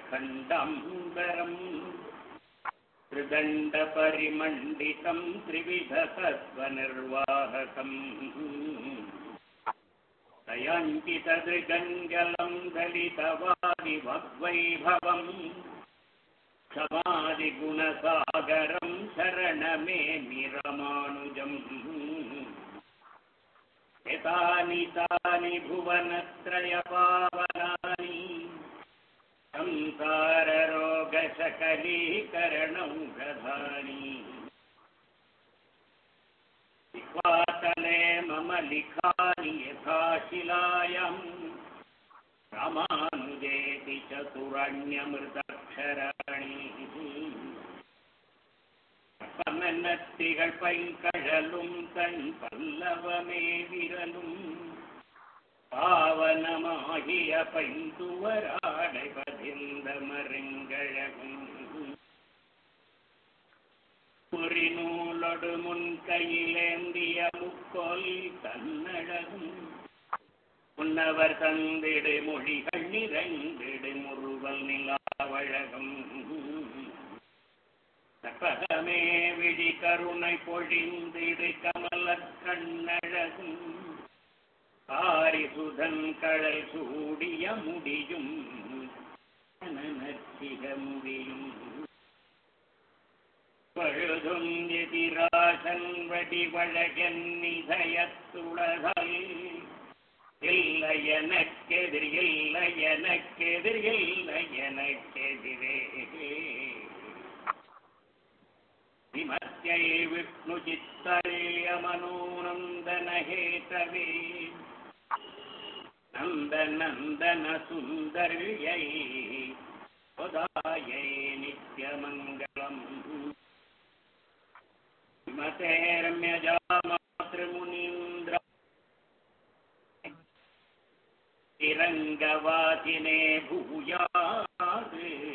खण्डाम्बरम् त्रिदण्डपरिमण्डितम् त्रिविधसत्त्वनिर्वाहकम् दयाञ्चितदृगञ्जलम् दलितवादिवग्वैभवम् समाधिगुणसागरम् शरणमे निरमानुजम् एतानि तानि भुवनत्रयपावनानि संसाररोगशकलीकरणौषधानि विपातले मम लिखानि यथा शिलायाम् रामानुजेति चतुरण्यमृतक्षराणि பன்னத்திகள் பைங்கழலும் தன் பல்லவமே விரலும் பாவனமாகிய பைந்துவராடை பதிந்த மருங்கழகும் குறிநூலொடு முன் கையிலேந்திய முக்கோல் தன்னழகும் உன்னவர் தந்திடு மொழிகள் நிறைந்திடு முறுவல் நிலாவழகம் கற்பகமே விழி கருணை பொழிந்திடு கமலக் கண்ணழகும் ஆரிசுதன் கழல் சூடிய முடியும் நச்சிக முடியும் பழுதும் எதிராசன் வடிவழகன் நிதயத்துளதல் இல்லை எனக்கெதிர் இல்லை எனக்கெதிர் இல்லை எனக்கெதிரே विमत्यै विष्णुचित्तल्यमनोनन्दनहेतवे नन्दनन्दनसुन्दर्यै स्वदायै नित्यमङ्गलम् विमतेर्म्यजामातृमुनीन्द्र तिरङ्गवासिने भूयात्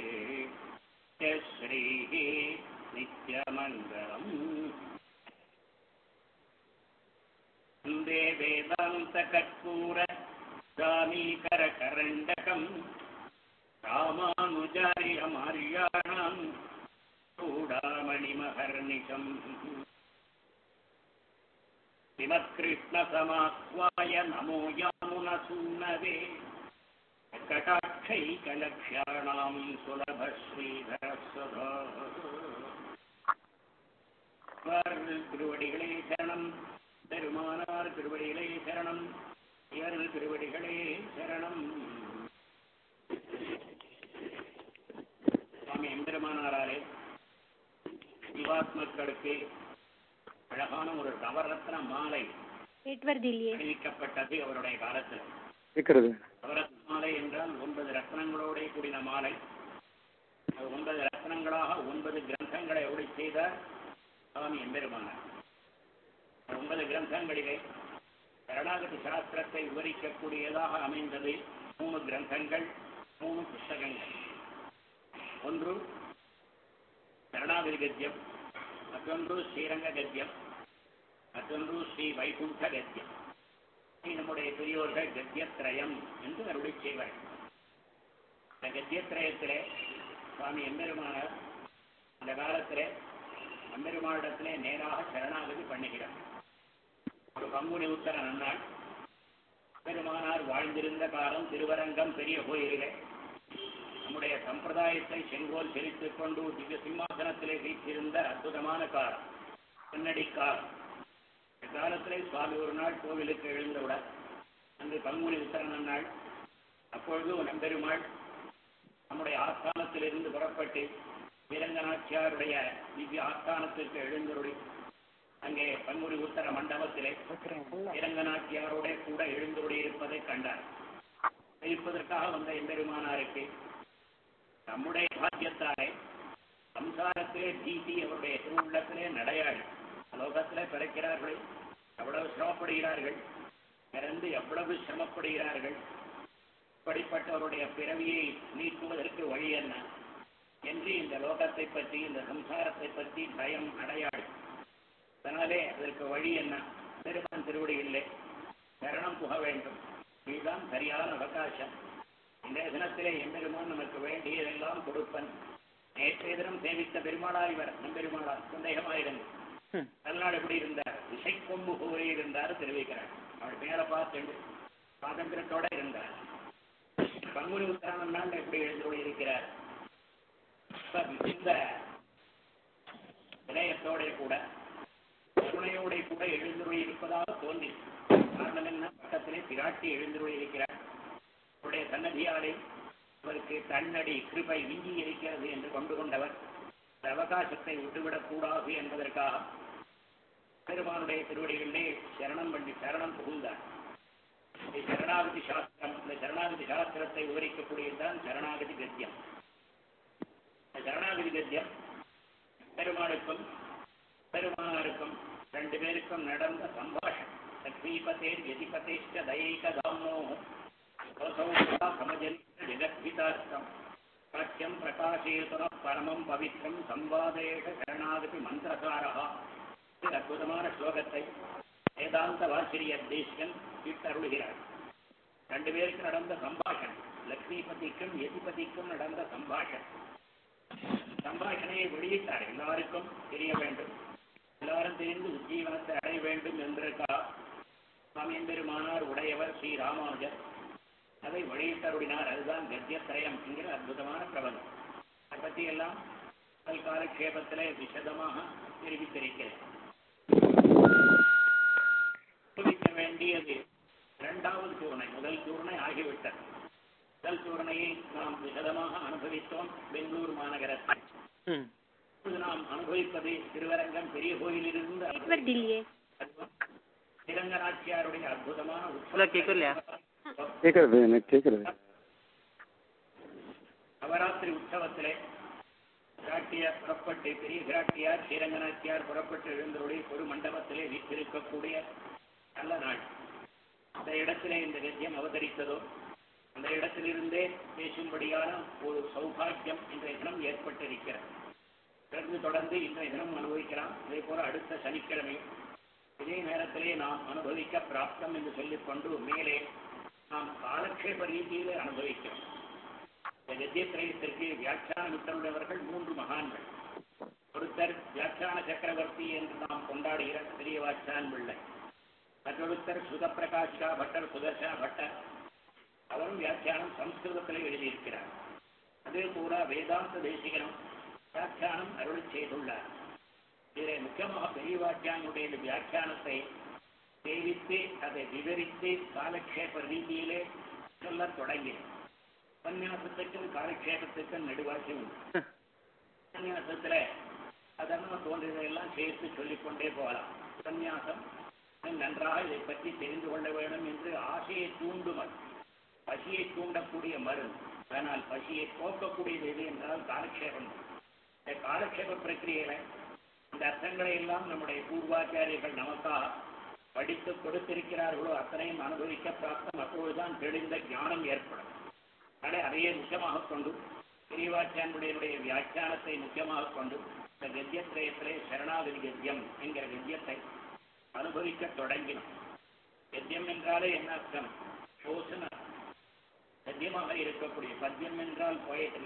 श्रीः नित्यमङ्गलम् वन्दे वेदान्तकर्पूर स्वामीकरकरण्डकम् रामानुजार्यमार्याणाम् चूडामणिमहर्निशम् श्रीमत्कृष्णसमाह्वाय नमो यामुनसूनवे कटाक्षैकलक्ष्याणाम् सुलभश्रीधरस्वधा திருவடிகளே சரணம் பெருமானார் திருவடிகளே சரணம் இவர்கள் திருவடிகளே சரணம் சுவாமி எம்பெருமானாராலே ஜீவாத்மக்களுக்கு அழகான ஒரு நவரத்ன மாலை नेटवर्क दिलिए அறிவிக்கப்பட்டது அவருடைய காலத்தில் இருக்கிறது நவரத்ன மாலை என்றால் ஒன்பது ரத்னங்களோட கூடின மாலை அது ஒன்பது ரத்னங்களாக ஒன்பது கிரந்தங்களை அருளி செய்தார் சுவாமி எம்பெருமானார் ஒன்பது கிரந்தங்களிலே கருணாகதி சாஸ்திரத்தை விவரிக்கக்கூடியதாக அமைந்தது மூணு கிரந்தங்கள் மூணு புஸ்தகங்கள் ஒன்று கருணாகதி கத்தியம் மற்றொன்று ஸ்ரீரங்க கத்தியம் மற்றொன்று ஸ்ரீ வைகுண்ட கத்தியம் ஸ்ரீ நம்முடைய பெரியோர்கள் கத்தியத்ரயம் என்று அருளி செய்வார்கள் இந்த கத்தியத்ரயத்திலே சுவாமி எம்பெருமானார் அந்த காலத்திலே அம்பெருமானிடத்திலே நேராக சரணாகதி பண்ணுகிறார் ஒரு பங்குனி உத்தர நன்னாள் பெருமானார் வாழ்ந்திருந்த காலம் திருவரங்கம் பெரிய கோயிலிலே நம்முடைய சம்பிரதாயத்தை செங்கோல் செலுத்திக் கொண்டு திவ்ய சிம்மாசனத்திலே வீற்றிருந்த அற்புதமான காலம் பின்னடி காலம் காலத்திலே சுவாமி ஒரு நாள் கோவிலுக்கு எழுந்தவுடன் அன்று பங்குனி உத்தர நன்னாள் அப்பொழுது நம்பெருமாள் நம்முடைய ஆஸ்தானத்திலிருந்து புறப்பட்டு வீரங்கநாச்சியாருடைய திவ்ய ஆஸ்தானத்திற்கு எழுந்தருளி அங்கே பன்முடி உத்தர மண்டபத்திலே வீரங்கநாச்சியாரோட கூட எழுந்தருளி இருப்பதை கண்டார் இருப்பதற்காக வந்த எம்பெருமானாருக்கு நம்முடைய பாக்கியத்தாலே சம்சாரத்திலே பீதி அவருடைய திருவுள்ளத்திலே நடையாடி லோகத்திலே பிறக்கிறார்கள் எவ்வளவு சிரமப்படுகிறார்கள் பிறந்து எவ்வளவு சிரமப்படுகிறார்கள் இப்படிப்பட்டவருடைய பிறவியை நீக்குவதற்கு வழி என்ன என்று இந்த லோகத்தை பற்றி இந்த சம்சாரத்தை பற்றி பயம் அடையாடு அதனாலே அதற்கு வழி என்ன பெருமான் திருவடிகளிலே சரணம் புக வேண்டும் இதுதான் சரியான அவகாசம் இந்த தினத்திலே எம்பெருமான் நமக்கு வேண்டியதெல்லாம் கொடுப்பன் நேற்றைய தினம் சேவித்த பெருமாளார் இவர் நம்பெருமாளார் சந்தேகமாயிருந்து ம் நல்லநாள் எப்படி இருந்தார் இசைக்கொம்பு போலே இருந்தார் தெரிவிக்கிறார் அவர் பேரை பார்த்து சுவாதந்திரத்தோட இருந்தார் பங்குனி உத்தராமன் நாள் எப்படி எழுந்தோடு இருக்கிறார் இப்ப இந்த வினயத்தோட கூட கருணையோட கூட எழுந்துருளி இருப்பதாக தோன்றி காரணம் என்ன பக்கத்திலே பிராட்டி எழுந்துருளி இருக்கிறார் அவருடைய சன்னதியாலே அவருக்கு தன்னடி கிருபை விஞ்சி இருக்கிறது என்று கொண்டு கொண்டவர் இந்த அவகாசத்தை விட்டுவிடக் கூடாது என்பதற்காக பெருமானுடைய திருவடிகளிலே சரணம் பண்ணி சரணம் புகுந்தார் இந்த சரணாகதி சாஸ்திரம் இந்த சரணாகதி சாஸ்திரத்தை விவரிக்கக்கூடியதுதான் சரணாகதி கத்தியம் இந்த சரணாகதி கத்தியம் பெருமாளுக்கும் பெருமானாருக்கும் ரெண்டு பேருக்கும் நடந்த சம்பாஷம் லக்ஷ்மீபதேர் யதிபதேஷ்ட தயைக தாமோ சமஜனித்த ஜெகத்விதார்த்தம் சத்தியம் பிரகாசேதுன பரமம் பவித்ரம் சம்வாதேஷ சரணாகதி மந்திரசாரா இது அற்புதமான ஸ்லோகத்தை வேதாந்த வாசிரியர் தேசிகன் இட்டருளுகிறார் ரெண்டு பேருக்கு நடந்த சம்பாஷணம் லக்ஷ்மிபதிக்கும் யதிபதிக்கும் நடந்த சம்பாஷணம் சம்பாஷணையை வெளியிட்டார் எல்லாருக்கும் தெரிய வேண்டும் எல்லாரும் தெரிந்து உஜ்ஜீவனத்தை அடைய வேண்டும் என்றிருக்கா சுவாமி பெருமானார் உடையவர் ஸ்ரீ ராமானுஜர் அதை வெளியிட்டருடினார் அதுதான் கத்தியத்திரயம் என்கிற அற்புதமான பிரபந்தம் அதை பற்றி எல்லாம் காலக்ஷேபத்திலே விசதமாக தெரிவித்திருக்கிறேன் அனுபவிக்க வேண்டியது இரண்டாவது சூர்ணை முதல் சூர்ணை ஆகிவிட்டது முதல் சூர்ணையை நாம் விசதமாக அனுபவித்தோம் பெங்களூர் மாநகரத்தில் ம் இப்போது நாம் அனுபவிப்பது திருவரங்கம் பெரிய கோயிலிலிருந்து नेटवर्क दिलिए திரங்கநாச்சியாருடைய அற்புதமான ஹலோ கேட்கலையா கேட்கறது எனக்கு கேட்கறது நவராத்திரி உற்சவத்திலே பிராட்டியார் புறப்பட்டு பெரிய பிராட்டியார் ஸ்ரீரங்கநாச்சியார் புறப்பட்டு எழுந்தருடைய ஒரு மண்டபத்திலே வீற்றிருக்கக்கூடிய நல்ல நாள் அந்த இடத்திலே இந்த கத்தியம் அவதரித்ததோ அந்த இடத்திலிருந்தே பேசும்படியான ஒரு சௌபாகியம் இன்றைய தினம் ஏற்பட்டிருக்கிறது தொடர்ந்து தொடர்ந்து இன்றைய தினம் அனுபவிக்கலாம் அதே போல அடுத்த சனிக்கிழமை இதே நேரத்திலே நாம் அனுபவிக்க பிராப்தம் என்று சொல்லிக்கொண்டு மேலே நாம் காலக்ஷேப ரீதியிலே அனுபவிக்கிறோம் இந்த கத்தியத்திரயத்திற்கு வியாக்கியானம் இட்டுள்ளவர்கள் மூன்று மகான்கள் ஒருத்தர் வியாக்கியான சக்கரவர்த்தி என்று நாம் கொண்டாடுகிற பெரிய வாச்சான் பிள்ளை மற்றொருத்தர் சுதப்பிரகாஷா பட்டர் சுதர்ஷா பட்டர் அவரும் வியாக்கியானம் சம்ஸ்கிருதத்தில் எழுதியிருக்கிறார் அதே போல வேதாந்த தேசிகனும் வியாக்கியானம் அருள் செய்துள்ளார் இதில் முக்கியமாக பெரிய வாக்கியானுடைய இந்த வியாக்கியானத்தை சேவித்து அதை விவரித்து காலக்ஷேப ரீதியிலே சொல்லத் தொடங்கினேன் உபன்யாசத்துக்கும் காலக்ஷேபத்துக்கும் நெடுவாசி உண்டு உபன்யாசத்துல அதெல்லாம் தோன்றியதையெல்லாம் சேர்த்து சொல்லிக்கொண்டே போகலாம் உபன்யாசம் நன்றாக இதை பற்றி தெரிந்து கொள்ள வேண்டும் என்று ஆசையை தூண்டும் அது பசியை தூண்டக்கூடிய மருந்து ஆனால் பசியை போக்கக்கூடியது எது என்றால் காலக்ஷேபம் இந்த காலக்ஷேப பிரக்கிரியில இந்த அர்த்தங்களை எல்லாம் நம்முடைய பூர்வாச்சாரியர்கள் நமக்காக படித்து கொடுத்திருக்கிறார்களோ அத்தனையும் அனுபவிக்க பிராப்தம் அப்பொழுதுதான் தெளிந்த ஞானம் ஏற்படும் அதனால அதையே முக்கியமாக கொண்டு பெரியவாச்சானுடைய வியாக்கியானத்தை முக்கியமாக கொண்டு இந்த கத்தியத்திரயத்திலே சரணாகதி கத்தியம் என்கிற கத்தியத்தை அனுபவிக்க தொடங்கினோம் கத்தியம் என்றாலே என்ன அர்த்தம் சோசன கத்தியமாக இருக்கக்கூடிய பத்தியம் என்றால் போயட்ரி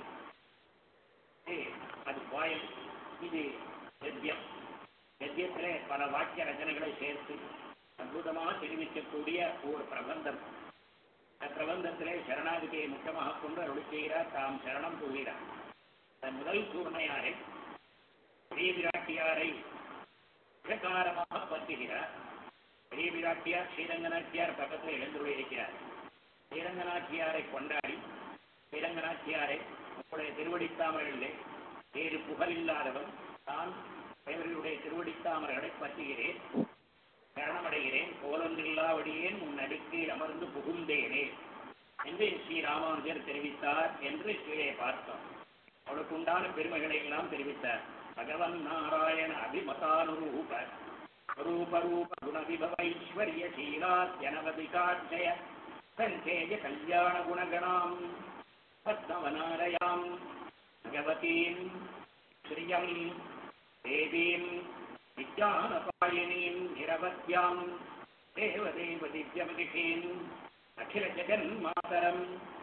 அது போயம் இது கத்தியம் கத்தியத்திலே பல வாக்கிய ரச்சனைகளை சேர்த்து அற்புதமாக தெரிவிக்கக்கூடிய ஒரு பிரபந்தம் அந்த பிரபந்தத்திலே சரணாகதியை முக்கியமாக கொண்டு அருள் செய்கிறார் தாம் சரணம் புகிறார் அந்த முதல் சூர்ணையாரை பெரிய விராட்டியாரை பிரகாரமாக பற்றுகிறார் பெரிய விராட்டியார் ஸ்ரீரங்கநாச்சியார் பக்கத்தில் எழுந்துள்ள இருக்கிறார் ஸ்ரீரங்கநாச்சியாரை கொண்டாடி ஸ்ரீரங்கநாச்சியாரை உங்களுடைய திருவடித்தாமர்களிலே வேறு புகழ் இல்லாதவன் தான் இவர்களுடைய திருவடித்தாமர்களை பற்றுகிறேன் சரணமடைகிறேன் கோலொன்றில்லாவடியேன் உன் அடுக்கு அமர்ந்து புகுந்தேனே என்று ஸ்ரீ ராமானுஜர் தெரிவித்தார் என்று கீழே பார்த்தோம் அவளுக்கு உண்டான பெருமைகளை எல்லாம் தெரிவித்தார் பகவன் நாராயண அபிமதானுரூப ரூப ரூப குண விபவ ஐஸ்வர்ய சீலா ஜனவதிகாட்சய சஞ்சேய கல்யாண குணகணாம் பத்மவனாலயாம் பகவதீம் ஸ்ரீயம் தேவீம் விஜயானபாயினீம் நிரவத்யாம் தேவதேவ திவ்யமதிஷீம் அகில ஜெகன்மாதரம்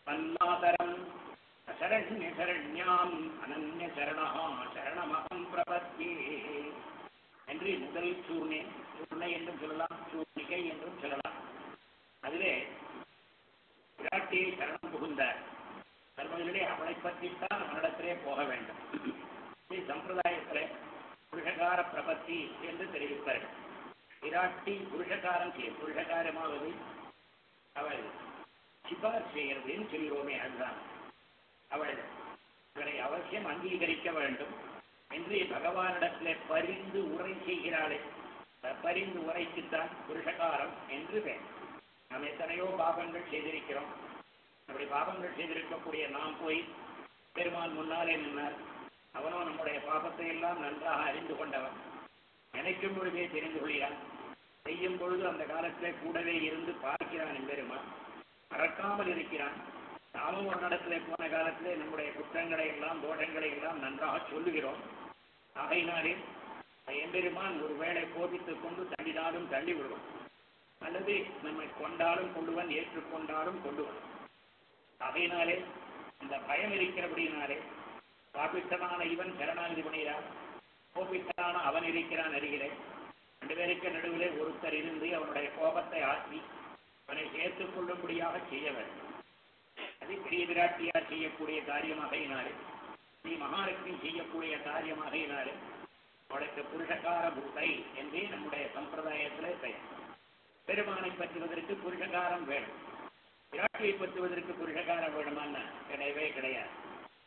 தன்மாதரம் அசரண்ய சரண்யாம் அனன்ய சரணா சரணமகம் பிரபத்தியே என்று முதல் சூர்ணை சூர்ணை என்றும் சொல்லலாம் சூர்ணிகை என்றும் சொல்லலாம் அதிலே விராட்டியை சரணம் புகுந்தார் தர்மத்திலே அவளை பற்றித்தான் அவனிடத்திலே போக வேண்டும் இது சம்பிரதாயத்திலே புருஷகார பிரபத்தி என்று தெரிவிப்பார்கள் விராட்டி புருஷகாரம் செய்யும் புருஷகாரமாவது அவள் சிபார் செய்கிறதுன்னு சொல்கிறோமே அதுதான் அவள் இவரை அவசியம் அங்கீகரிக்க வேண்டும் என்று பகவானிடத்திலே பரிந்து உரை செய்கிறாளே பரிந்து உரைக்குத்தான் புருஷகாரம் என்று பெயர் நாம் எத்தனையோ பாபங்கள் செய்திருக்கிறோம் அப்படி பாபங்கள் செய்திருக்கக்கூடிய நாம் போய் பெருமான் முன்னாலே நின்றார் அவனோ நம்முடைய பாபத்தை எல்லாம் நன்றாக அறிந்து கொண்டவன் நினைக்கும் பொழுதே தெரிந்து கொள்கிறான் செய்யும் பொழுது அந்த காலத்திலே கூடவே இருந்து பார்க்கிறான் எம்பெருமான் மறக்காமல் இருக்கிறான் நாமும் ஒரு நடத்திலே போன காலத்திலே நம்முடைய குற்றங்களை எல்லாம் தோஷங்களை எல்லாம் நன்றாக சொல்லுகிறோம் ஆகையினாலே எம்பெருமான் ஒருவேளை கோபித்துக் கொண்டு தள்ளினாலும் தள்ளி விடுவோம் அல்லது நம்மை கொண்டாலும் கொள்ளுவன் ஏற்றுக்கொண்டாலும் கொள்ளுவன் ஆகையினாலே அந்த பயம் இருக்கிறபடினாலே பாபித்தனான இவன் சரணாநிதி பண்ணுகிறான் கோபித்தனான அவன் இருக்கிறான் அருகிலே ரெண்டு பேருக்கு நடுவிலே ஒருத்தர் இருந்து அவனுடைய கோபத்தை ஆற்றி அவனை சேர்த்துக் கொள்ளும்படியாக செய்ய வேண்டும் அது பெரிய விராட்டியார் செய்யக்கூடிய காரியமாகையினாலே ஸ்ரீ மகாலட்சுமி செய்யக்கூடிய காரியமாகையினாலே அவளுக்கு புருஷகார பூத்தை என்றே நம்முடைய சம்பிரதாயத்திலே பெயர் பெருமானை பற்றுவதற்கு புருஷகாரம் வேணும் விராட்டியை பற்றுவதற்கு புருஷகாரம் வேணுமான்னு கிடையவே கிடையாது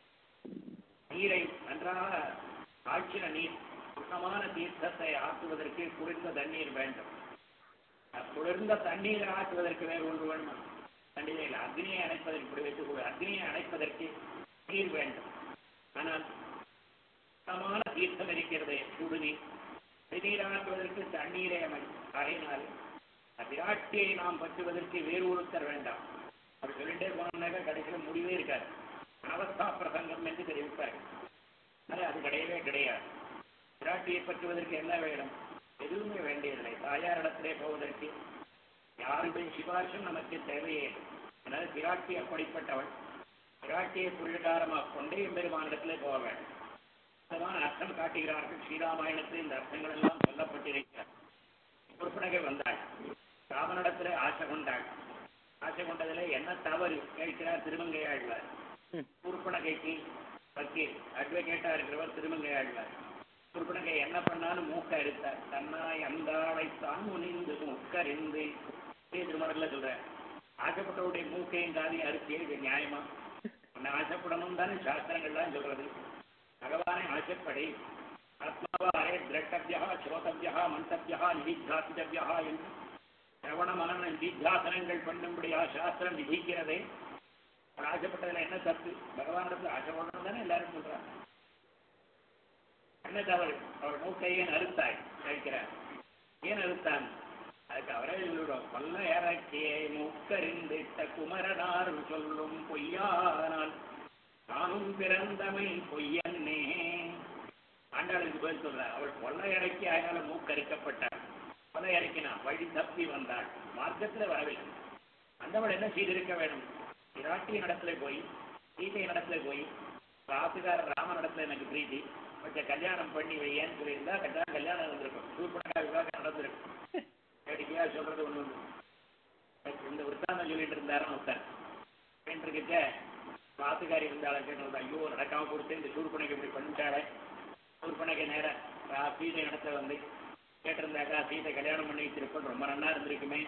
நீரை நன்றாக காய்ச்சின நீர் சுத்தமான தீர்த்தத்தை ஆக்குவதற்கு குளிர்ந்த தண்ணீர் வேண்டும் குளிர்ந்த தண்ணீரை ஆக்குவதற்கு வேறு ஒன்று வேணுமா தண்ணீரில் அக்னியை அணைப்பதற்கு இப்படி வைத்துக் கொள்ள அக்னியை அணைப்பதற்கு நீர் வேண்டும் ஆனால் சுத்தமான தீர்த்தம் இருக்கிறது சுடுநீர் நீராக்குவதற்கு தண்ணீரை அமை ஆகையினால் விராட்டியை நாம் பற்றுவதற்கு வேறு ஒருத்தர் வேண்டாம் அப்படி சொல்லிட்டே போனோம்னாக்கா கடைசியில் முடிவே இருக்காது அவஸ்தா பிரசங்கம் என்று தெரிவிப்பார்கள் ஆனால் அது கிடையவே கிடையாது விராட்டியை பற்றுவதற்கு என்ன வேணும் எதுவுமே வேண்டியதில்லை தாயாரிடத்திலே போவதற்கு யாருடைய சிபாரிசும் நமக்கு தேவையே அதனால் விராட்டி அப்படிப்பட்டவள் விராட்டியை புரிகாரமாக கொண்டே பெருமானிடத்திலே போக வேண்டும் அதமான அர்த்தம் காட்டுகிறார்கள் ஸ்ரீராமாயணத்தில் இந்த அர்த்தங்கள் எல்லாம் சொல்லப்பட்டிருக்கிறார் பொறுப்புனகை வந்தாள் ராமனிடத்திலே ஆசை கொண்டாள் ஆசை கொண்டதிலே என்ன தவறு கேட்கிறார் திருமங்கையாழ்வார் குறுப்பனகைக்கு வக்கீல் அட்வொகேட்டா இருக்கிறவர் திருமங்கையாழ்வார் குறுப்பனகை என்ன பண்ணாலும் மூக்க அறுத்தார் தன்னாய் அந்தாழைத்தான் முனிந்து மூக்கறிந்து திருமணத்துல சொல்றேன் ஆசைப்பட்டவருடைய மூக்கையும் காதையும் அறுத்தியே இது நியாயமா உன்னை ஆசைப்படணும் தானே சாஸ்திரங்கள்லாம் சொல்றது பகவானை ஆசைப்படி ஆத்மாவாரே திரட்டவியா ஸ்ரோதவியா மந்தவியா நிதித்தியாசிதவியா என்று சிரவண மனன நிதித்தியாசனங்கள் பண்ணும்படியா சாஸ்திரம் விதிக்கிறதே அவர் ஆசைப்பட்டதுல என்ன தப்பு பகவானிடத்துல ஆசைப்படணும் தானே எல்லாரும் சொல்றாங்க என்ன தவறு அவர் மூக்கையை அறுத்தாய் கேட்கிறார் ஏன் அறுத்தான் அதுக்கு அவரே சொல்லிவிடும் கொல்ல இறக்கியை மூக்கறிந்திட்ட குமரனார் சொல்லும் பொய்யானால் நானும் பிறந்தமை பொய்யன்னே ஆண்டாளுக்கு பதில் சொல்றார் அவள் கொள்ளை இறக்கி அதனால மூக்கறுக்கப்பட்டாள் கொலை இறக்கினா வழி தப்பி வந்தாள் மார்க்கத்துல வரவில்லை அந்தவள் என்ன செய்திருக்க வேணும் விராட்டிய நடத்துல போய் சீதை நடத்துல போய் ராசுகார ராம நடத்துல எனக்கு பிரீத்தி கொஞ்சம் கல்யாணம் பண்ணி வையன்னு சொல்லியிருந்தா கல்யாணம் கல்யாணம் நடந்திருக்கும் சூப்பரா விவாகம் நடந்திருக்கும் வேடிக்கையா சொல்றது ஒண்ணு ஒண்ணு இந்த விற்த்தாந்தம் சொல்லிட்டு இருந்தாரும் ஒருத்தர் இருக்க வாத்துக்காரி இருந்தாலும் கேட்டு ஐயோ நடக்காம கொடுத்து இந்த சூர்பனைக்கு இப்படி பண்ணிட்டாளே சூர்பனைக்கு நேரம் சீதை இடத்துல வந்து கேட்டிருந்தாக்கா சீதை கல்யாணம் பண்ணி வச்சிருப்போம் ரொம்ப நல்லா இருந்திருக்குமே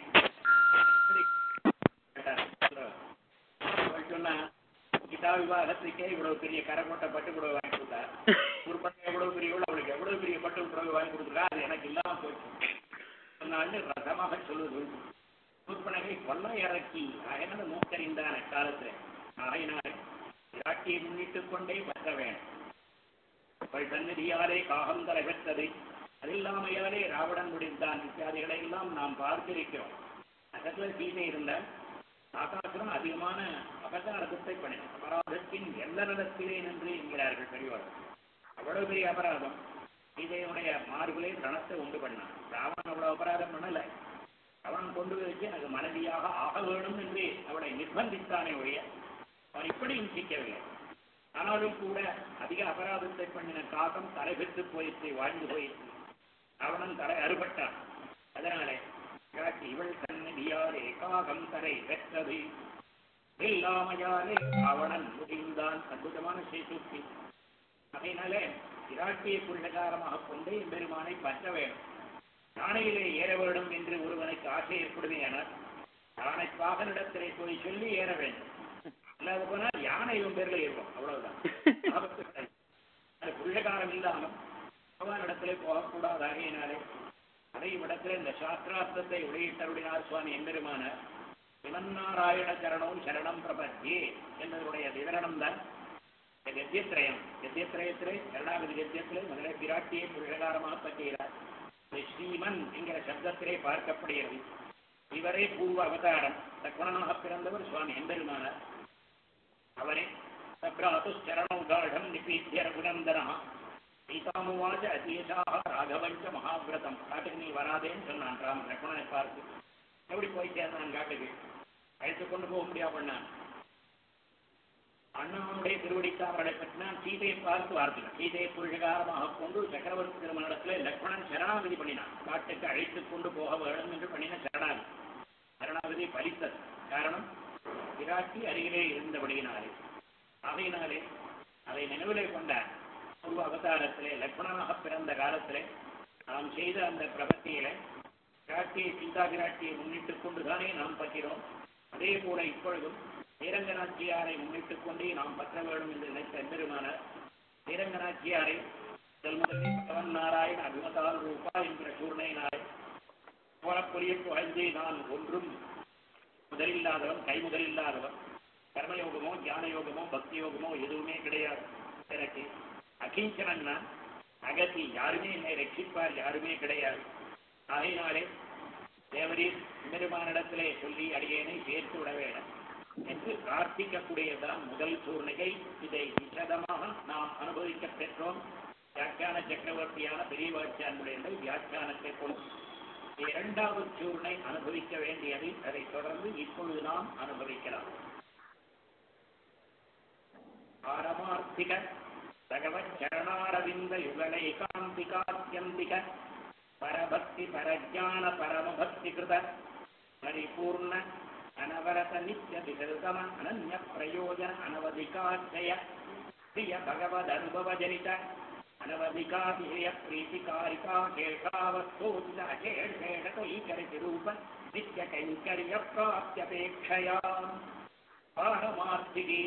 சொன்னா கீதா விவாகத்துக்கே இவ்வளவு பெரிய கரக்கோட்டை பட்டு புடவை வாங்கி கொடுத்தா சூர்பனை எவ்வளவு பெரிய அவளுக்கு எவ்வளவு பெரிய பட்டு புடவை வாங்கி கொடுத்துருக்கா அது எனக்கு இல்லாம போச்சு சொன்னாலும் ரசமாக சொல்லுது சூர்பனகை கொல்ல இறக்கி அதனால மூக்கறிந்தான் காலத்துல ஆகையினால் விராட்டியை முன்னிட்டுக் கொண்டே பற்ற வேண்டும் அவள் சந்நிதியாலே காகந்தர பெற்றது அதில்லாமையாலே ராவணன் முடிந்தான் இத்தியாதிகளை எல்லாம் நாம் பார்த்திருக்கிறோம் பக்கத்துல சீதை இருந்தால் ஆகாசுரம் அதிகமான அபகாரத்தை பண்ணி அபராதத்தின் எல்ல நடத்திலே நின்று என்கிறார்கள் பெரியவர்கள் அவ்வளவு பெரிய அபராதம் சீதையுடைய மார்பிலே ரணத்தை உண்டு பண்ணான் ராவணன் அவ்வளவு அபராதம் பண்ணல அவன் கொண்டு வச்சு எனக்கு மனைவியாக ஆக வேணும் என்று அவளை நிர்பந்தித்தானே ஒழிய அவன் இப்படியும் சிக்கவில்லை ஆனாலும் கூட அதிக அபராதத்தை பண்ணின காகம் தலைபெற்று போயிற்று வாழ்ந்து போயிற்று அவனும் தலை அறுபட்டான் அதனாலே காட்டி இவள் கண்ணடியாரே காகம் தரை பெற்றது இல்லாமையாலே அவனன் முடிந்தான் அற்புதமான செய்தி அதனாலே இராட்டிய புருஷகாரமாக கொண்டு எம்பெருமானை பற்ற வேண்டும் யானையிலே ஏற வேண்டும் என்று ஒருவனுக்கு ஆசை ஏற்படுமே ஆனால் யானை பாகனிடத்திலே போய் சொல்லி ஏற வேண்டும் இல்லாத போனால் யானை இவன் பேர்ல ஏறுவோம் அவ்வளவுதான் ஆபத்து கிடையாது. அது புருஷகாரம் இல்லாமல் பகவானிடத்திலே போகக்கூடாது ஆகையினாலே அதை இடத்துல இந்த சாஸ்திரார்த்தத்தை வெளியிட்டருளினார் சுவாமி எம்பெருமான சிவநாராயண சரணம் சரணம் பிரபத்தியே என்பதனுடைய விவரணம் தான் இந்த கத்தியத்திரயம் கத்தியத்திரயத்திலே இரண்டாவது கத்தியத்திலே முதலே பிராட்டியை புருஷகாரமாக பற்றுகிறார் இது ஸ்ரீமன் என்கிற சப்தத்திலே பார்க்கப்படுகிறது இவரே பூர்வ அவதாரம் தக்குணனாக பிறந்தவர் சுவாமி எம்பெருமானார் அவரே சப்ராத்து சரணம் காடம் நிபீத்திய ரகுநந்தனா சீதாமுவாச்ச அதீசாக ராகவஞ்ச மகாவிரதம் காட்டுக்கு நீ வராதேன்னு சொன்னான் ராம் லக்ஷ்மணனை பார்த்து எப்படி போய் சேர்ந்தான் காட்டுக்கு அழைத்து கொண்டு போக முடியாது பண்ணான் அண்ணாவுடைய திருவடித்தாமரை பற்றினான் சீதையை பார்த்து வார்த்தைகள் சீதையை புருஷகாரமாக கொண்டு சக்கரவர்த்தி திருமணத்தில் லக்ஷ்மணன் சரணாகதி பண்ணினான் காட்டுக்கு அழைத்துக் கொண்டு போக வேண்டும் என்று பண்ணின சரணாகதி சரணாகதி பலித்தது காரணம் விராட்டி அருகிலே இருந்தபடியினாலே ஆகையினாலே அதை நினைவிலே கொண்டார் பூர்வ அவதாரத்திலே லக்ஷ்மணனாக பிறந்த காலத்திலே நாம் செய்த அந்த பிரபத்தியிலே விராட்டியை சீதா விராட்டியை முன்னிட்டுக் கொண்டுதானே நாம் பற்றினோம் அதே போல இப்பொழுதும் ஸ்ரீரங்கநாச்சியாரை முன்னிட்டுக் கொண்டே நாம் பற்ற வேண்டும் என்று நினைத்த எம்பெருமானார் ஸ்ரீரங்கநாச்சியாரை முதலில் பகவன் நாராயண அபிமதால் ரூபா என்கிற சூர்ணையினாரை போலப்பொரிய புகழ்ந்து நான் ஒன்றும் முதலில்லாதவன் கை முதலில்லாதவன் கர்மயோகமோ ஞான யோகமோ பக்தி யோகமோ எதுவுமே கிடையாது எனக்கு அகிஞ்சனன் நான் அகதி யாருமே என்னை ரட்சிப்பார் யாருமே கிடையாது ஆகையினாலே தேவரீர் பெருமானிடத்திலே சொல்லி அடியேனை சேர்த்து விட வேண்டும் என்று பிரார்த்திக்கக்கூடியதுதான் முதல் சூழ்நிலை இதை விசதமாக நாம் அனுபவிக்க பெற்றோம் வியாக்கியான சக்கரவர்த்தியான பெரியவாட்சியானுடைய வியாக்கியானத்தை கொண்டு இரண்டாவது சூர்ணை அனுபவிக்க வேண்டியது அதை தொடர்ந்து இப்பொழுது நாம் அனுபவிக்கலாம் பாரமார்த்திக பகவத் சரணாரவிந்த யுகலை காந்திகாத்யந்திக பரபக்தி பரஜான பரமபக்தி கிருத பரிபூர்ண அனவரத நித்ய விகல்கம அனன்ய பிரயோஜன அனவதிகாச்சய பிரிய பகவத் அனுபவ ஜனித அனவதிகாபிய பிரீத்திகாரிகா கேஷாவஸ்தோதித அகேஷேஷகைகரிதி ரூப நித்ய கைங்கரிய பிராப்தியபேட்சயா பாரமார்த்திகி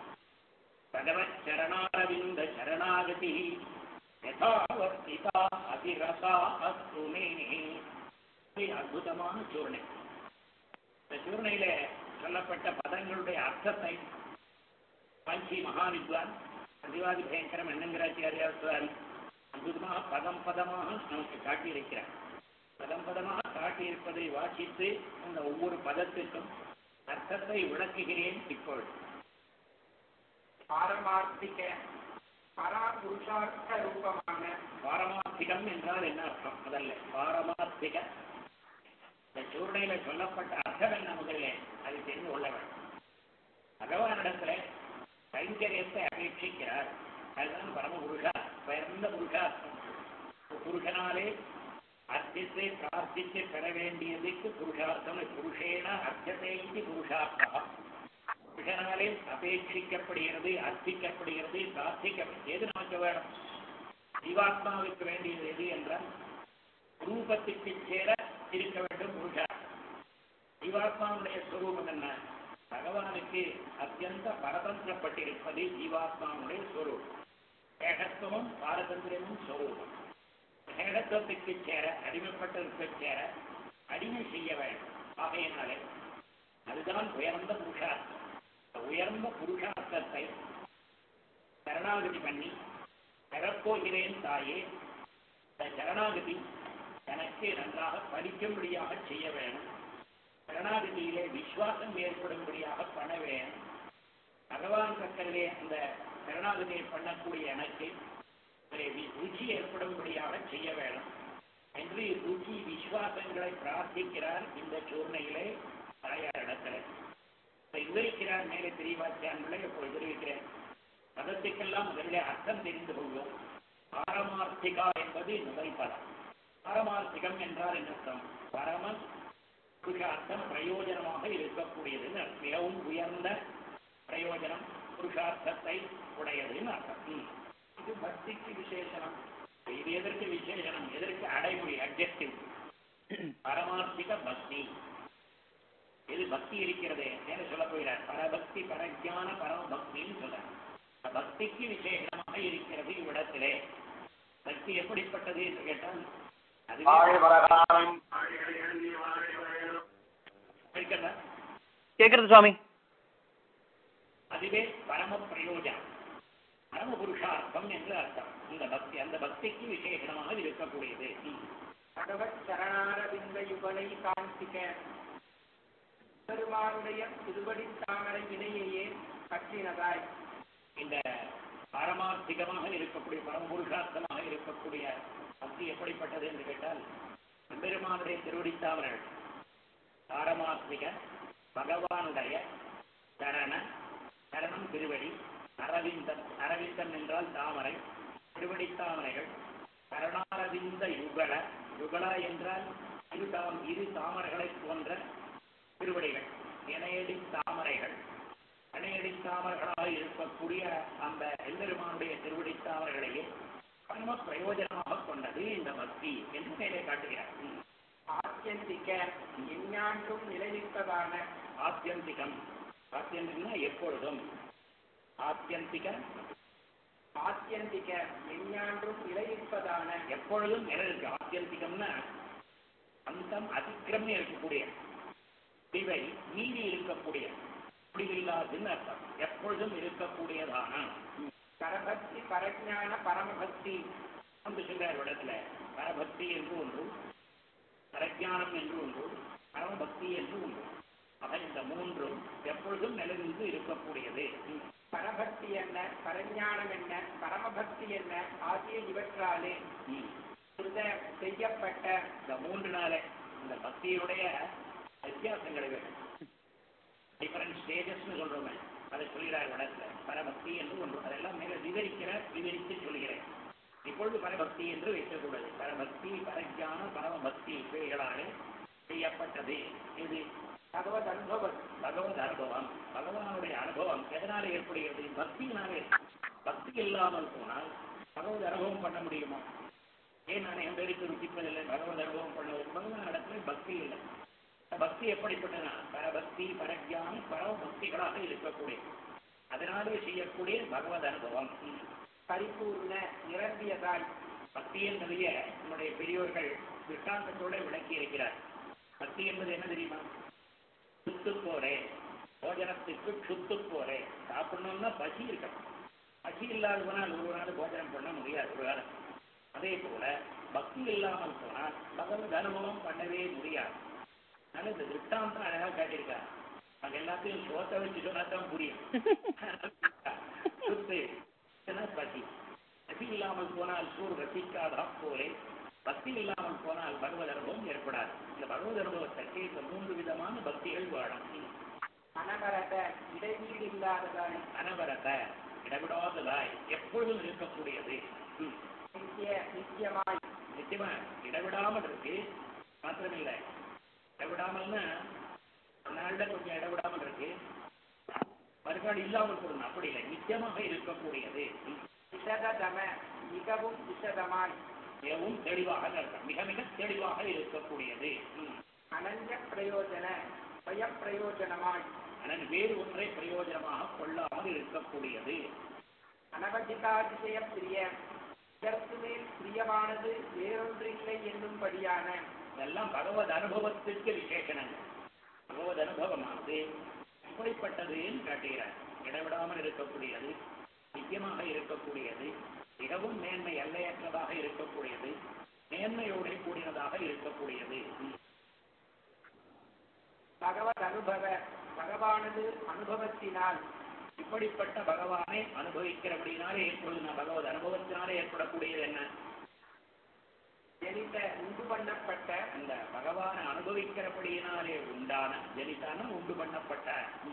பகவத் சரணாரவிந்த சரணாகதி யதாவர்த்திதா அதிரசா அஸ்து மே இது அற்புதமான சூர்ணை இந்த சூர்ணையில சொல்லப்பட்ட பதங்களுடைய அர்த்தத்தை பஞ்சி மகாவித்வான் அதிவாதி பயங்கரம் என்னங்கிறாச்சியாரியார் சுவாமி அற்புதமாக பதம் பதமாக நமக்கு காட்டியிருக்கிறார் பதம் பதமாக காட்டியிருப்பதை வாசித்து அந்த ஒவ்வொரு பதத்திற்கும் அர்த்தத்தை விளக்குகிறேன் இப்பொழுது பாரமார்த்திக பராபுருஷார்த்த ரூபமான பாரமார்த்திகம் என்றால் என்ன அர்த்தம் முதல்ல பாரமார்த்திக இந்த சூழ்நிலையில சொல்லப்பட்ட அர்த்தம் என்ன முதல்ல அதை தெரிந்து கொள்ள வேண்டும் பகவானிடத்துல கைங்கரியத்தை அபேட்சிக்கிறார் அதுதான் பரம புருஷா உயர்ந்த புருஷார்த்தம் புருஷனாலே அர்த்தத்தை பிரார்த்தித்து பெற வேண்டியதுக்கு புருஷார்த்தம் புருஷேன அர்த்தத்தை இது புருஷார்த்தம் புருஷனாலே அபேட்சிக்கப்படுகிறது அர்த்திக்கப்படுகிறது பிரார்த்திக்கப்படுகிறது எது நமக்கு வேணும் ஜீவாத்மாவுக்கு வேண்டியது எது என்றால் ரூபத்துக்கு சேர இருக்க வேண்டும் புருஷார்த்தம் ஜீவாத்மாவுடைய ஸ்வரூபம் என்ன பகவானுக்கு அத்தியந்த பரதந்திரப்பட்டிருப்பது ஜீவாத்மாவுடைய ஸ்வரூபம் ஏகத்துவமும் பாரதந்திரமும் ஸ்வரூபம் ஏகத்துவத்துக்கு சேர அடிமைப்பட்டதற்கு சேர அடிமை செய்ய வேண்டும் ஆகையினாலே அதுதான் உயர்ந்த புருஷார்த்தம் இந்த உயர்ந்த புருஷார்த்தத்தை சரணாகதி பண்ணி பெறப்போகிறேன் தாயே இந்த சரணாகதி எனக்கு நன்றாக படிக்கும்படியாக செய்ய வேணும் சரணாகதியிலே விசுவாசம் ஏற்படும்படியாக பண்ண வேணும் பகவான் பக்கத்திலே அந்த சரணாகதியை பண்ணக்கூடிய எனக்கு அதிலே வி- ருச்சி ஏற்படும்படியாக செய்ய வேணும் என்று ருச்சி விசுவாசங்களை பிரார்த்திக்கிறார் இந்த சூழ்நிலையிலே தாயார் இடத்துல இதை விவரிக்கிறார் மேலே தெரியவாச்சான் இப்போது தெரிவிக்கிறேன் பதத்துக்கெல்லாம் முதலிலே அர்த்தம் தெரிந்து கொள்வோம் பாரமார்த்திகா என்பது நுழைப்பதம் பாரமார்த்திகம் என்றால் என்ன அர்த்தம் பரம புருஷார்த்தம் பிரயோஜனமாக இருக்கக்கூடியதுன்னு அர்த்தம். மிகவும் உயர்ந்த பிரயோஜனம் புருஷார்த்தத்தை உடையதுன்னு அர்த்தம் ம். இது பக்திக்கு விசேஷனம் இது எதற்கு விசேஷனம் எதற்கு அடைமொழி அப்ஜெக்டிவ் பரமார்த்திக பக்தி இது பக்தி இருக்கிறதே என்ன சொல்ல போகிறார் பரபக்தி பரஜான பரம பக்தின்னு சொல்றார் பக்திக்கு விசேஷமாக இருக்கிறது இவ்விடத்திலே பக்தி எப்படிப்பட்டது என்று கேட்டால் அதுவே ஆழ்வரகாரம் இருக்கிறதா? கேக்குறது சுவாமி அதுவே பரம பிரயோஜனம் பரம புருஷார்த்தம் என்று அர்த்தம் இந்த பக்தி அந்த பக்திக்கு விசேஷமாக இருக்கக்கூடியது ம். பகவத் சரணாரவிந்த யுகலை காண்பிக்க பெருமானுடைய திருவடி தாமரை இணையையே பற்றினதாய் இந்த பாரமார்த்திகமாக இருக்கக்கூடிய பரமபுருஷார்த்தமாக இருக்கக்கூடிய பக்தி எப்படிப்பட்டது என்று கேட்டால் பெருமானுடைய திருவடித்தாமர்கள் பாரமார்த்திக பகவானுடைய சரண சரணம் திருவடி அரவிந்தம் அரவிந்தம் என்றால் தாமரை திருவடி தாமரைகள் சரணாரவிந்த யுகல யுகல என்றால் இரு தாம் இரு தாமரைகளை போன்ற திருவடிகள் இணையடி தாமரைகள் இணையடி தாமரைகளாக இருக்கக்கூடிய அந்த எம்பெருமானுடைய திருவடி தாமரைகளையே பரம பிரயோஜனமாக கொண்டது இந்த பக்தி என்று மேலே காட்டுகிறார் ம். ஆத்தியந்திக்க எஞ்ஞான்றும் நிலைநிற்பதான ஆத்தியந்திகம் ஆத்தியந்திகம்னா எப்பொழுதும் ஆத்தியந்திக ஆத்தியந்திக்க எஞ்ஞான்றும் நிலைநிற்பதான எப்பொழுதும் நிலையிருக்கு ஆத்தியந்திகம்னா அந்தம் அதிக்கிரமே இருக்கக்கூடிய முடிவை மீறி இருக்கக்கூடிய முடிவில்லாதுன்னு அர்த்தம் எப்பொழுதும் இருக்கக்கூடியதான பரபக்தி பரஜான பரமபக்தி வந்து சொல்றார் இடத்துல பரபக்தி என்று ஒன்று பரஜானம் என்று ஒன்று பரமபக்தி என்று ஒன்று ஆக இந்த மூன்றும் எப்பொழுதும் நிலைநின்று இருக்கக்கூடியது ம். பரபக்தி என்ன பரஞானம் என்ன பரமபக்தி என்ன ஆகிய இவற்றாலே ம். சுருத செய்யப்பட்ட இந்த மூன்று நாளே இந்த பக்தியுடைய வித்தியாசங்களை டிஃபரண்ட் ஸ்டேஜஸ்னு சொல்றோமே அதை சொல்கிறார் இடத்துல பரபக்தி என்று ஒன்று அதெல்லாம் மேல விவரிக்கிற விவரித்து சொல்கிறேன் இப்பொழுது பரபக்தி என்று வைக்கக்கூடாது பரபக்தி பரஜான பரமபக்தி இவைகளாலே செய்யப்பட்டது இது பகவத் அனுபவம் பகவத் அனுபவம் பகவானுடைய அனுபவம் எதனால ஏற்படுகிறது பக்தியினாலே பக்தி இல்லாமல் போனால் பகவத் அனுபவம் பண்ண முடியுமா ஏன் நான் என் பேருக்கு ருசிப்பதில்லை பகவத் அனுபவம் பண்ணுவது பகவான் இடத்துல பக்தி இல்லை பக்தி எப்படிப்பட்டனா பரபக்தி பரஜான பரம பக்திகளாக இருக்கக்கூடிய அதனாலே செய்யக்கூடிய பகவத் அனுபவம் ம். பரிபூர்ண நிரம்பியதாய் பக்தி என்பதையே நம்முடைய பெரியோர்கள் திருஷ்டாந்தத்தோட விளக்கி இருக்கிறார் பக்தி என்பது என்ன தெரியுமா சுத்து போரே போஜனத்துக்கு சுத்து போரே சாப்பிடணும்னா பசி இருக்கணும் பசி இல்லாதவனால் ஒரு நாள் போஜனம் பண்ண முடியாது ஒரு காலம் அதே போல பக்தி இல்லாமல் போனால் பகவத் அனுபவம் பண்ணவே முடியாது அதனால இந்த திருஷ்டாந்தம் அழகா காட்டியிருக்கார் அது எல்லாத்தையும் சோத்தை வச்சு சொன்னா தான் புரியும் சுத்து என்ன பசி பசி இல்லாமல் போனால் சூர் ரசிக்காதா போலே பக்தி இல்லாமல் போனால் பகவத் அனுபவம் ஏற்படாது இந்த பகவத் அனுபவத்திற்கு இந்த மூன்று விதமான பக்திகள் வாழும் அனவரத இடைவீடு இல்லாததாய் அனவரத இடவிடாததாய் எப்பொழுதும் இருக்கக்கூடியது ம். நித்திய நித்தியமாய் நிச்சயமா இடவிடாமல் இருக்கு மாத்திரமில்லை இடவிடாமல்னா ஒரு நாள்ல கொஞ்சம் இடவிடாமல் இருக்கு மறுநாள் இல்லாமல் போடணும் அப்படி இல்லை நிச்சயமாக இருக்கக்கூடியது ம். விசததம மிகவும் விசதமாய் மிகவும் தெளிவாக இருக்கும் மிக மிக தெளிவாக இருக்கக்கூடியது ம். அனன்ய பிரயோஜன ஸ்வயம் பிரயோஜனமாய் ஆனால் வேறு ஒன்றை பிரயோஜனமாக கொள்ளாமல் இருக்கக்கூடியது அனவதிகாதிசய பிரிய இதற்கு மேல் பிரியமானது வேறொன்றில்லை என்னும்படியான இதெல்லாம் பகவத் அனுபவத்திற்கு விசேஷணங்கள் பகவத் அனுபவமானது எப்படிப்பட்டதுன்னு காட்டுகிறார் இடைவிடாமல் இருக்கக்கூடியது நித்தியமாக இருக்கக்கூடியது மிகவும் மேன்மை எல்லையற்றதாக இருக்கக்கூடியது மேன்மையோடு கூடியதாக இருக்கக்கூடியது ம். பகவத் அனுபவ பகவானது அனுபவத்தினால் இப்படிப்பட்ட பகவானை அனுபவிக்கிறபடினாலே ஏற்படுது நான் பகவத் அனுபவத்தினாலே ஏற்படக்கூடியது என்ன ஜனித உண்டு பண்ணப்பட்ட அந்த பகவானை அனுபவிக்கிறபடியினாலே உண்டான ஜனிதானம் உண்டு பண்ணப்பட்ட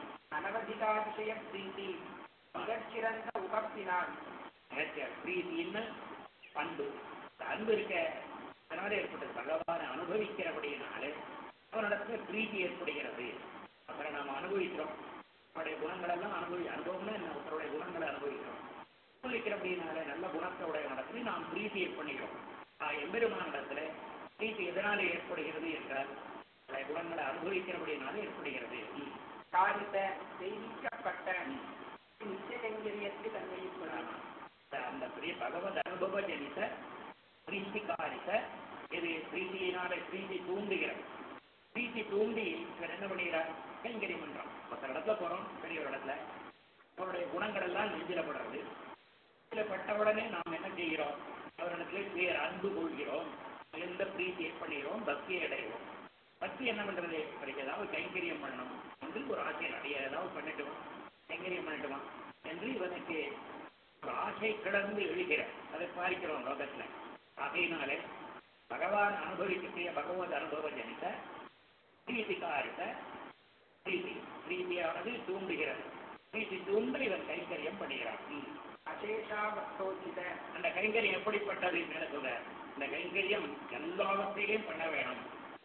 அனவதிகாதிசய பிரீதி மிகச்சிறந்த உகப்பினால் மிகச்ச பிரீத்தின்னு பண்பு இந்த அன்பு இருக்க அதனால ஏற்பட்டது பகவானை அனுபவிக்கிறபடியினாலே அவனிடத்துல பிரீத்தி ஏற்படுகிறது அப்புறம் நாம் அனுபவிக்கிறோம் அவருடைய குணங்களெல்லாம் அனுபவி அனுபவம்னா என்ன ஒருத்தருடைய குணங்களை அனுபவிக்கிறோம் அனுபவிக்கிறபடியினாலே நல்ல குணத்தோடைய நடத்தி நாம் பிரீத்தி ஏற்படுகிறோம் எம்பெருமானிடத்துல பிரீத்தி எதனாலே ஏற்படுகிறது என்றால் அவருடைய குணங்களை அனுபவிக்கிறபடியினாலே ஏற்படுகிறது ம். காரித்த தெய்வீக்கப்பட்ட நித்திய கைங்கரியத்தில் அன்வயிப்பதாம் அந்த- அந்த பிரிய பகவத் அனுபவ ஜனித பிரீத்திகாரித இது பிரீத்தியினாலே பிரீத்தி தூண்டுகிறது பிரீத்தி தூண்டி இவர் என்ன பண்ணுகிறார் கைங்கரியம் பண்றோம் ஒருத்தர் இடத்துல போறோம் பெரிய ஒரு இடத்துல அவருடைய குணங்கள் எல்லாம் நெஞ்சிலப்படுறது நெஞ்சிலப்பட்ட உடனே நாம் என்ன செய்கிறோம் அவரிடத்துல பேர் அன்பு கொள்கிறோம் எந்த பிரீத்தி ஏற்படுகிறோம் பக்தியை அடைகிறோம் பக்தி என்ன பண்றது இவருக்கு ஏதாவது கைங்கரியம் பண்ணணும் என்று ஒரு ஆசை அடைய ஏதாவது பண்ணட்டுமா கைங்கரியம் பண்ணட்டுமா என்று இவனுக்கு ஒரு ஆசை கிடந்து எழுகிற அதை பார்க்கிறோம் லோகத்துல ஆகையினாலே பகவான் அனுபவிக்கக்கூடிய பகவத் அனுபவ ஜனித பிரீத்திகாரித பிரீத்தி பிரீத்தியானது தூண்டுகிறது பிரீத்தி தூண்டு இவன் கைங்கரியம் பண்ணுகிறான் ம். அசேஷாவஸ்தோச்சித அந்த கைங்கரியம் எப்படிப்பட்டது மேல சொல்ற இந்த கைங்கரியம் எல்லா அவஸ்தையிலையும் பண்ண வேணும்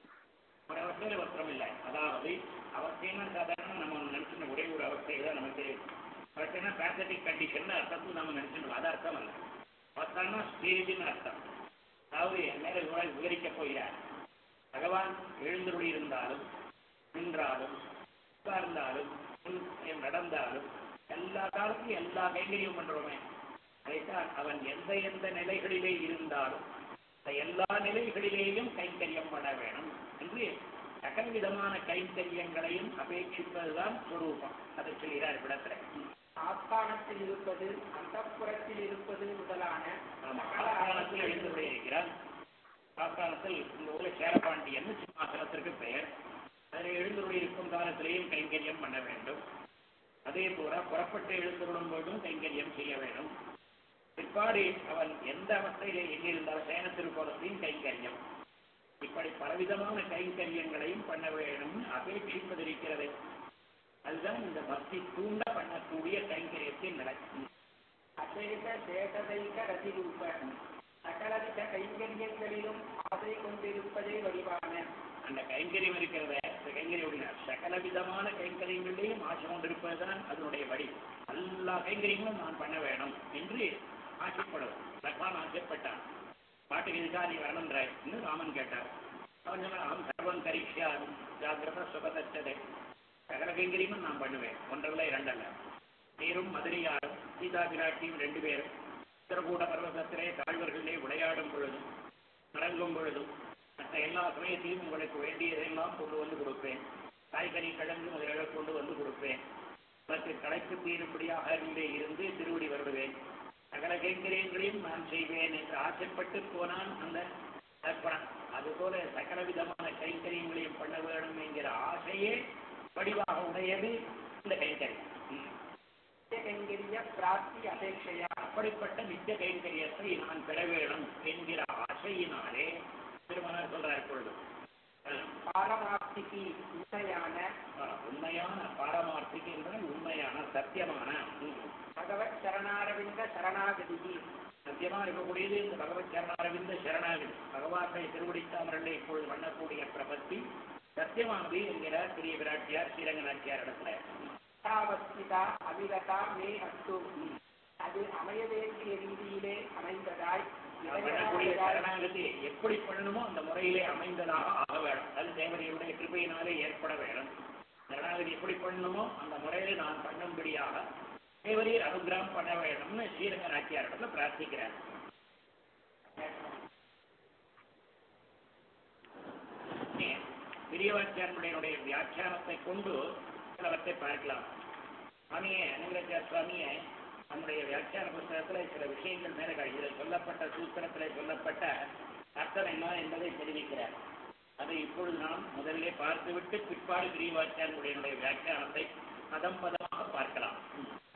ஒரு அவஸ்தையில வஸ்திரம் இல்லை அதாவது அவஸ்தைன்னா சாதாரண நம்ம நினைச்சுன ஒரே ஒரு அவஸ்தை தான் நமக்கு அவஸ்தைனா பேத்தட்டிக் கண்டிஷன் அர்த்தத்தில் நம்ம நினைச்சுக்கணும் அது அர்த்தம் அல்ல அவஸ்தான்னா ஸ்டேஜ்னு அர்த்தம் அதாவது மேல விவர- விவரிக்கப் போகிறார் பகவான் எழுந்தருளி இருந்தாலும் நின்றாலும் உட்கார்ந்தாலும் முன் நடந்தாலும் எல்லா காலத்திலும் எல்லா கைங்கரியம் பண்றோமே அதைத்தான் அவன் எந்த எந்த நிலைகளிலே இருந்தாலும் அந்த எல்லா நிலைகளிலேயும் கைங்கரியம் பண்ண வேணும் என்று சகல விதமான கைங்கரியங்களையும் அபேட்சிப்பதுதான் ஸ்வரூபம் அதை சொல்கிறார் இடத்துல ஆஸ்தானத்தில் இருப்பது அந்தப்புறத்தில் இருப்பது முதலான ஆஸ்தானத்தில் எழுந்து இருக்கிறார் ஆஸ்தானத்தில் இந்த ஊர்ல சேரபாண்டியன் சிம்மாசனத்திற்கு பெயர் அதில் எழுந்துருளி இருக்கும் காலத்திலேயும் கைங்கரியம் பண்ண வேண்டும் அதே போல புறப்பட்டு எழுந்துருளும் போதும் கைங்கரியம் செய்ய வேண்டும் பிற்பாடு அவன் எந்த அவஸ்தையிலே எங்கிருந்தால் சேனத்திருப்போலத்தையும் கைங்கரியம் இப்படி பலவிதமான கைங்கரியங்களையும் பண்ண வேண்டும் அபேட்சிப்பதிருக்கிறது அதுதான் இந்த பக்தி தூண்ட பண்ணக்கூடிய கைங்கரியத்தின் நிலை அசேஷ சேஷதைக ரதிரூப சகலவித கைங்கரியங்களிலும் ஆசை கொண்டிருப்பதே வடிவான அந்த கைங்கரியம் இருக்கிறத அந்த கைங்கரியம் அப்படின்னா சகல விதமான கைங்கரியங்களிலேயும் ஆசை கொண்டிருப்பதுதான் அதனுடைய வழி எல்லா கைங்கரியங்களும் நான் பண்ண வேணும் என்று ஆசைப்படுவோம் பகவான் ஆசைப்பட்டான் பாட்டுக்கு இதுக்காக நீ வரணுன்றாய் இன்னும் ராமன் கேட்டார் அவன் சொன்னான் அவன் சர்வம் கரிஷ்யா ஜாகிரத சுகதச்சதை சகல கைங்கரியமும் நான் பண்ணுவேன் ஒன்றல்ல இரண்டல்ல நீரும் மதுரையாரும் சீதா பிராட்டியும் ரெண்டு பேரும் உத்தரகூட பர்வதத்திலே தாழ்வர்களிலே விளையாடும் பொழுதும் நடங்கும் பொழுதும் மற்ற எல்லா சமயத்திலும் உங்களுக்கு வேண்டியதெல்லாம் கொண்டு வந்து கொடுப்பேன் காய்கறி கிழங்கு முதலில் கொண்டு வந்து கொடுப்பேன் அதற்கு களைப்பு தீரும்படியாக அருகிலே இருந்து திருவடி வருடுவேன் சகல கைங்கரியங்களையும் நான் செய்வேன் என்று ஆசைப்பட்டு போனான் அந்த தர்ப்பணம் அதுபோல சகல விதமான கைங்கரியங்களையும் பண்ண வேண்டும் என்கிற ஆசையே வடிவாக உடையது இந்த கைங்கரியம் ம். நித்திய கைங்கரிய பிராப்தி அபேட்சையா அப்படிப்பட்ட நித்திய கைங்கரியத்தை நான் பெற வேணும் என்கிற ஆசையினாலே திருமணம் சொல்றார் இப்பொழுது அஹ், பாரமாப்திக்கு உண்மையான அஹ், உண்மையான பாரமார்த்திக்கு என்றால் உண்மையான சத்தியமான ம், பகவத் சரணாரவிந்த சரணாகதி சத்தியமா இருக்கக்கூடியது இந்த பகவத் சரணாரவிந்த சரணாகதி பகவானுடைய திருவடித்தாமரண்டை இப்பொழுது பண்ணக்கூடிய பிரபத்தி சத்தியமானது என்கிறார் பெரிய விராட்டியார் ஸ்ரீரங்க நாச்சியார் இடத்துல அவஸ்திதா அவிரதா மே அஸ்து அது அமைய வேண்டிய ரீதியிலே அமைந்ததாய் நான் பண்ணக்கூடிய சரணாகதி எப்படி பண்ணணுமோ அந்த முறையிலே அமைந்ததாக ஆக வேணும் அது தேவதையுடைய கிருபையினாலே ஏற்பட வேணும் சரணாகதி எப்படி பண்ணணுமோ அந்த முறையில நான் பண்ணும்படியாக தேவரீர் அனுகிரகம் பண்ண வேணும்னு ஸ்ரீரங்க நாச்சியாரிடத்துல பிரார்த்திக்கிறார் பெரியவாச்சாரனுடைய வியாக்கியானத்தை கொண்டு சிலவற்றை பார்க்கலாம் சுவாமியே அனுகிரகார் சுவாமியே நம்முடைய வியாக்கியான புஸ்தகத்தில் சில விஷயங்கள் மேலே இதில் சொல்லப்பட்ட சூத்திரத்தில் சொல்லப்பட்ட அர்த்தம் என்ன என்பதை தெரிவிக்கிறார் அதை இப்பொழுது நாம் முதலிலே பார்த்துவிட்டு பிற்பாடு பெரியவாச்சாரனுடைய வியாக்கியானத்தை பதம் பதமாக பார்க்கலாம்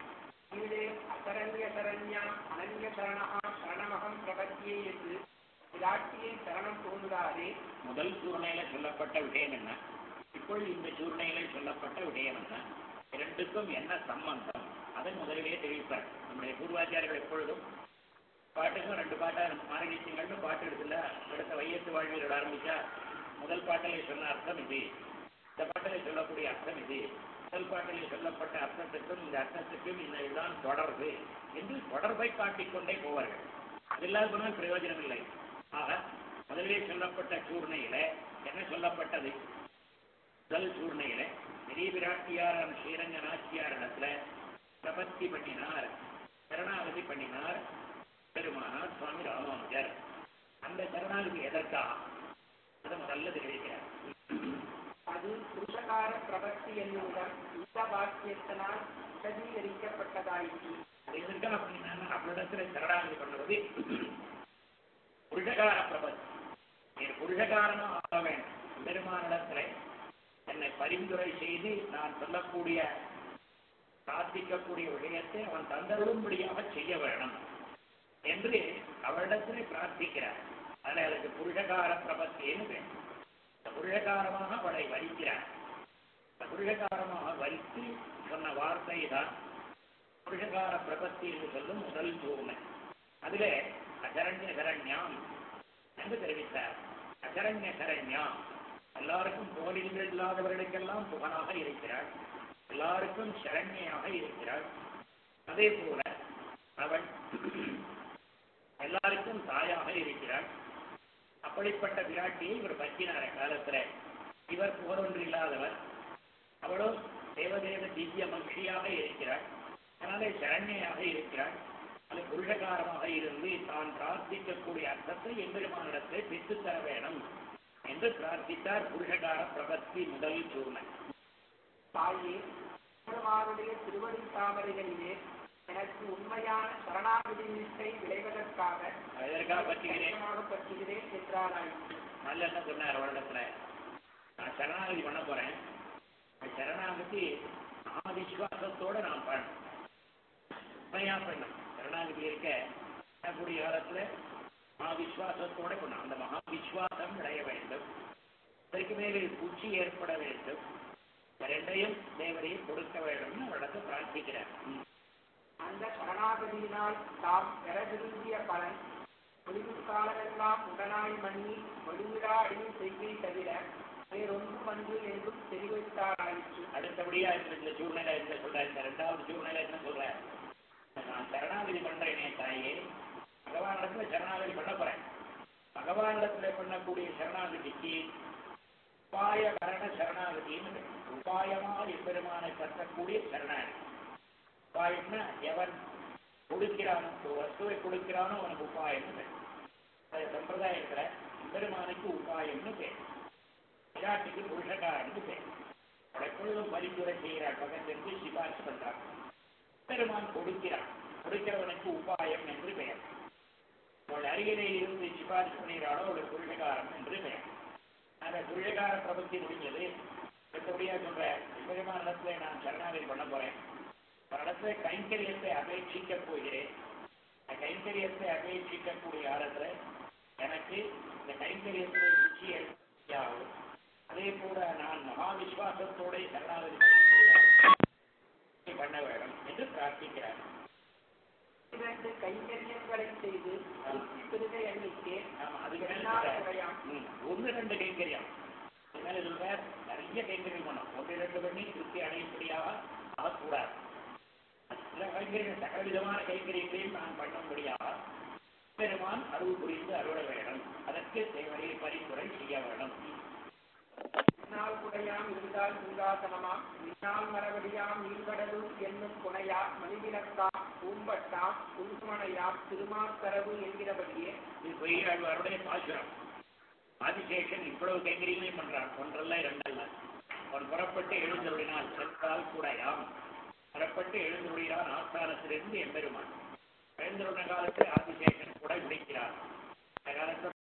கீழே அசரண்ய சரண்யா அனன்ய சரணா சரணமகம் பிரபத்தியே என்று விராட்டியை சரணம் போகிறாரே முதல் சூழ்நிலையில சொல்லப்பட்ட விஷயம் என்ன இப்பொழுது இந்த சூழ்நிலையில சொல்லப்பட்ட விஷயம் என்ன இரண்டுக்கும் என்ன சம்பந்தம் அதை முதலிலே தெரிவிப்பார் நம்முடைய பூர்வாச்சாரியர்கள் எப்பொழுதும் பாட்டுக்கும் ரெண்டு பாட்டா மாரடி திங்கள்னு பாட்டு எடுத்துல அடுத்த வையத்து வாழ்வீர்கள் ஆரம்பிச்சா முதல் பாட்டிலே சொன்ன அர்த்தம் இது இந்த பாட்டிலே சொல்லக்கூடிய அர்த்தம் இது முதல் பாட்டிலே சொல்லப்பட்ட அர்த்தத்துக்கும் இந்த அர்த்தத்துக்கும் இந்த இதுதான் தொடர்பு என்று தொடர்பை காட்டிக்கொண்டே போவார்கள் அது இல்லாத போனால் பிரயோஜனம் இல்லை ஆக முதலிலே சொல்லப்பட்ட சூர்ணையில என்ன சொல்லப்பட்டது முதல் சூர்ணையில பெரிய விராட்டியார் ஸ்ரீரங்க நாச்சியார் இடத்துல பிரபத்தி பண்ணினார் சரணாகதி பண்ணினார் பெருமானார் சுவாமி ராமானுஜர் அந்த சரணாகதி எதற்காக அதை முதல்ல தெரிவிக்கிறார் அது புருஷகார பிரபத்தி என்னுடன் இந்த வாக்கியத்தினால் விசதீகரிக்கப்பட்டதாயிற்று அது எதற்காக அப்படின்னா அவரிடத்துல சரணாகதி பண்ணுவது புருஷகார பிரபத்தி நீ புருஷகாரமா ஆக வேண்டும் பெருமானிடத்துல என்னை பரிந்துரை செய்து நான் சொல்லக்கூடிய பிரார்த்திக்கக்கூடிய விஷயத்தை அவன் தந்தருளும்படியாக செய்ய வேணும் என்று அவளிடத்திலே பிரார்த்திக்கிறார் அதில் அதுக்கு புருஷகார பிரபத்தின்னு வேண்டும் இந்த புருஷகாரமாக அவளை வரிக்கிறார் இந்த புருஷகாரமாக வரித்து சொன்ன வார்த்தை தான் புருஷகார பிரபத்தி என்று சொல்லும் முதல் சூர்ணை அதிலே அசரண்ய சரண்யாம் என்று தெரிவித்தார் அசரண்ய சரண்யாம் எல்லாருக்கும் புகழில் இல்லாதவர்களுக்கெல்லாம் புகழாக இருக்கிறாள் எல்லாருக்கும் சரண்யாக இருக்கிறாள் அதே போல அவள் எல்லாருக்கும் தாயாக இருக்கிறாள் அப்படிப்பட்ட விராட்டியை இவர் பற்றினார காலத்துல இவர் புகழொன்று இல்லாதவர் அவளும் தேவதேவ திவ்ய மகிழ்ச்சியாக இருக்கிறாள் அதனாலே சரண்யாக இருக்கிறாள் அது புருஷகாரமாக இருந்து தான் பிரார்த்திக்கக்கூடிய அர்த்தத்தை எம்பெருமானிடத்தை பெற்றுத் தர வேணும் என்று பிரார்த்தித்தார் புருஷகார பிரபத்தி முதல் சூர்ணை தாயே பெருமானுடைய திருவடி தாமரைகளிலே எனக்கு உண்மையான சரணாகதி நிஷ்டை விளைவதற்காக எதற்காக பற்றுகிறேன் கடினமாக பற்றுகிறேன் என்றாராயிற்று நல்ல என்ன சொன்னார் அவரிடத்துல நான் சரணாகதி பண்ண போறேன் அந்த சரணாகதி மகாவிஸ்வாசத்தோட நான் பண்ணணும் உண்மையா பண்ணணும் சரணாகதி இருக்க கூடிய காலத்துல மகாவிஸ்வாசத்தோட பண்ணணும் அந்த மகாவிஸ்வாசம் விளைய வேண்டும் அதற்கு மேலே உச்சி ஏற்பட வேண்டும் இந்த ரெண்டையும் தேவரையும் கொடுக்க வேண்டும்னு அவரிடத்தை பிரார்த்திக்கிறார் ம். அந்த சரணாகதியினால் தாம் பெற விரும்பிய பலன் ஒளிவு காலமெல்லாம் உடனாய் மண்ணி ஒளிவிடா அடி செய்கை தவிர வேறொன்றும் அன்று என்றும் தெரிவித்தாராயிற்று அடுத்தபடியா இந்த இந்த சூழ்நிலை என்ன சொல்ற இந்த ரெண்டாவது சூழ்நிலை என்ன சொல்ற நான் சரணாகதி பண்றேனே தாயே பகவானிடத்துல சரணாகதி பண்ண போறேன் பகவானிடத்துல பண்ணக்கூடிய சரணாகதிக்கு உபாய கரண சரணாகதின்னு பேரு. உபாயமா எம்பெருமானை பற்றக்கூடிய சரணாகதி உபாயம்னா எவன் கொடுக்கிறானோ ஒரு வஸ்துவை கொடுக்கிறானோ அவனுக்கு உபாயம்னு பேர் அது சம்பிரதாயத்துல எம்பெருமானுக்கு உபாயம்னு பேர் விராட்டிக்கு புருஷகாரன்னு பேர் அவள் எப்பொழுதும் பரிந்துரை செய்கிறார் பகத்திற்கு சிபாரிசு பண்றார் பெருமான் கொடுக்கிறான் கொடுக்கிறவனுக்கு உபாயம் என்று பெயர் அவள் அருகிலே இருந்து சிபாரிசு பண்ணுகிறாளோ அவள் புருஷகாரம் என்று பெயர் அந்த புருஷகார பிரபத்தி முடிஞ்சது அடுத்தபடியா சொல்ற பெருமானிடத்துல நான் சரணாகதி பண்ண போறேன் ஒரு இடத்துல கைங்கரியத்தை அபேட்சிக்க போகிறேன் அந்த கைங்கரியத்தை அபேட்சிக்கக்கூடிய காலத்துல எனக்கு இந்த கைங்கரியத்தில் ருச்சி ஏற்படும் அதே போல நான் மகா விசுவாசத்தோட சரணாகதி பண்ண பண்ண வேண்டும் என்று பிரார்த்திக்கிறார் இரண்டு கைங்கரியங்களை செய்து திருப்தி பெருக எண்ணிக்கே ஆமா அதுக்கு மேல என்னால் சொல்றார். குறையாம். ம், ஒன்று ரெண்டு கைங்கரியம் அதனால சொல்றார் நிறைய கைங்கரியம் பண்ணணும் ஒன்று ரெண்டு பண்ணி திருப்தி அடையும்படியாக ஆகக்கூடாது சில கைங்கரியம் சகல விதமான கைங்கரியங்களையும் நான் பண்ணும்படியாக பெருமான் அருள் புரிந்து அருள வேண்டும் அதற்கு தேவரையை பரிந்துரை செய்ய வேண்டும் என்னால் குடையாம் இருந்தால் சிங்காசனமாம் நின்னால் மரவடியாம் நீர்கடலும் என்னும் குணையா மணிவிளக்காம் பூம்பட்டாம் புல்சுமனையாம் திருமாத்தரவு என்கிறபடியே இது பொய்யாழ்வாருடைய பாசுரம் ஆதிசேஷன் இவ்வளவு கைங்கரியங்களையும் பண்றான் ஒன்றல்ல இரண்டல்ல அவன் புறப்பட்டு எழுந்தருளினால் சென்றால் கூடையாம் புறப்பட்டு எழுந்தருளினான் ஆஸ்தானத்திலிருந்து எம்பெருமான் எழுந்தருளின காலத்தில் ஆதிசேஷன் கூட முடிக்கிறார் அந்த காலத்துல